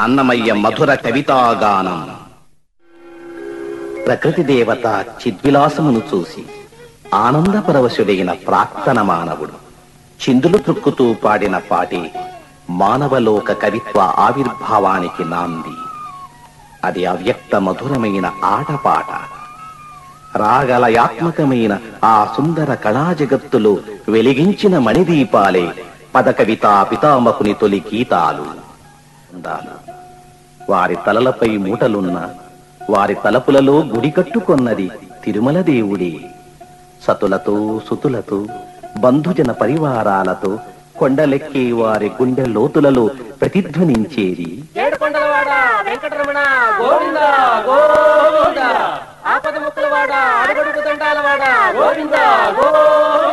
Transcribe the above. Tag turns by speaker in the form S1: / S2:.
S1: అన్నమయ్య మధుర కవితాగానం ప్రకృతి దేవత చిద్విలాసమును చూసి ఆనందపరవశుడైన ప్రాక్తన మానవుడు చిందులు త్రుక్కుతూ పాడిన పాటే మానవలోక కవిత్వ ఆవిర్భావానికి నాంది అది అవ్యక్త మధురమైన ఆటపాట రాగలయాత్మకమైన ఆ సుందర కళా జగత్తులో వెలిగించిన మణిదీపాలే పద కవితా పితామహుని తొలి గీతాలు అందాలు. వారి తలలపై మూటలున్న వారి తలపులలో గుడి కట్టుకొన్నది తిరుమల దేవుడే సతులతో సుతులతో బంధుజన పరివారాలతో కొండలెక్కే వారి గుండె లోతులలో ప్రతిధ్వనించేది
S2: ఏడుకొండలవాడ వెంకటరమణ గోవింద గోవింద ఆపద ముక్కలవాడ అడుగడుగు దండాలవాడ గోవింద గోవింద